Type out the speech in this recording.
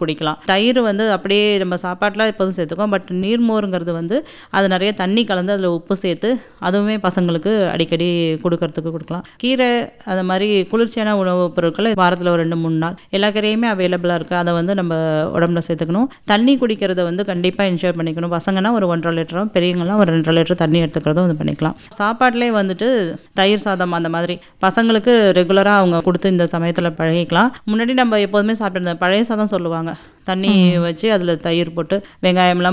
குடிக்கலாம் தயிர் வந்து அப்படியே நம்ம சாப்பாட்டில் எப்போதும் சேர்த்துக்கோம் பட் நீர்மோருங்கிறது வந்து அது நிறைய தண்ணி கலந்து அதில் உப்பு சேர்த்து அதுவுமே பசங்களுக்கு அடிக்கடி கொடுக்கறதுக்கு கொடுக்கலாம் கீரை அது மாதிரி குளிர்ச்சியான உணவுப் பொருட்களை வாரத்தில் ஒரு ரெண்டு மூணு நாள் எல்லா கீரையுமே அவைலபிளாக இருக்குது அதை வந்து நம்ம உடம்புல சேர்த்துக்கணும் தண்ணி குடிக்கிறத வந்து கண்டிப்பாக என்ஷூர் பண்ணிக்கணும் பசங்கன்னா ஒரு ஒன்றரை லிட்டரும் பெரியவங்கலாம் ஒரு ரெண்டரை லிட்டர் தண்ணி எடுத்துக்கிறதும் இது பண்ணிக்கலாம் சாப்பாட்டிலே வந்துட்டு தயிர் சாதம் அந்த மாதிரி பசங்களுக்கு ரெகுலராக அவங்க கொடுத்து இந்த சமயத்தில் பழகிக்கலாம் முன்னாடி நம்ம எப்போதுமே சாப்பிட்டு பழைய சாதம் சொல்லுவாங்க தண்ணி வச்சு அதில் தயிர் போட்டு வெங்காயம்லாம்